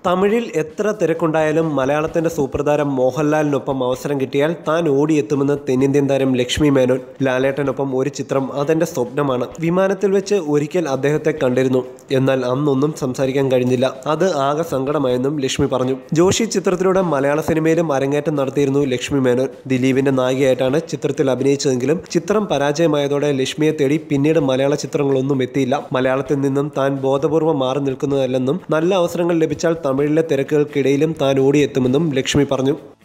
തമിഴിൽ എത്ര തിരക്കുണ്ടായാലും മലയാളത്തിന്റെ സൂപ്രതാരം മോഹൻലാലിനൊപ്പം അവസരം കിട്ടിയാൽ താൻ ഓടിയെത്തുമെന്ന് തെന്നിന്ത്യൻ താരം ലക്ഷ്മി മേനോൻ ലാലേട്ടനൊപ്പം ഒരു ചിത്രം അതെന്റെ സ്വപ്നമാണ് വിമാനത്തിൽ വെച്ച് ഒരിക്കൽ അദ്ദേഹത്തെ കണ്ടിരുന്നു എന്നാൽ അന്നൊന്നും സംസാരിക്കാൻ കഴിഞ്ഞില്ല അത് ആകെ സങ്കടമായെന്നും ലക്ഷ്മി പറഞ്ഞു ജോഷി ചിത്രത്തിലൂടെ മലയാള സിനിമയിലും അരങ്ങേറ്റം നടത്തിയിരുന്നു ലക്ഷ്മി മേനോൻ ദിലീപിന്റെ നായികയായിട്ടാണ് ചിത്രത്തിൽ അഭിനയിച്ചതെങ്കിലും ചിത്രം പരാജയമായതോടെ ലക്ഷ്മിയെ തേടി പിന്നീട് മലയാള ചിത്രങ്ങളൊന്നും എത്തിയില്ല മലയാളത്തിൽ നിന്നും താൻ ബോധപൂർവ്വം മാറി നിൽക്കുന്നതല്ലെന്നും നല്ല അവസരങ്ങൾ ലഭിച്ചാൽ തമിഴിലെ തിരക്കുകൾക്കിടയിലും താൻ ഓടിയെത്തുമെന്നും ലക്ഷ്മി പറഞ്ഞു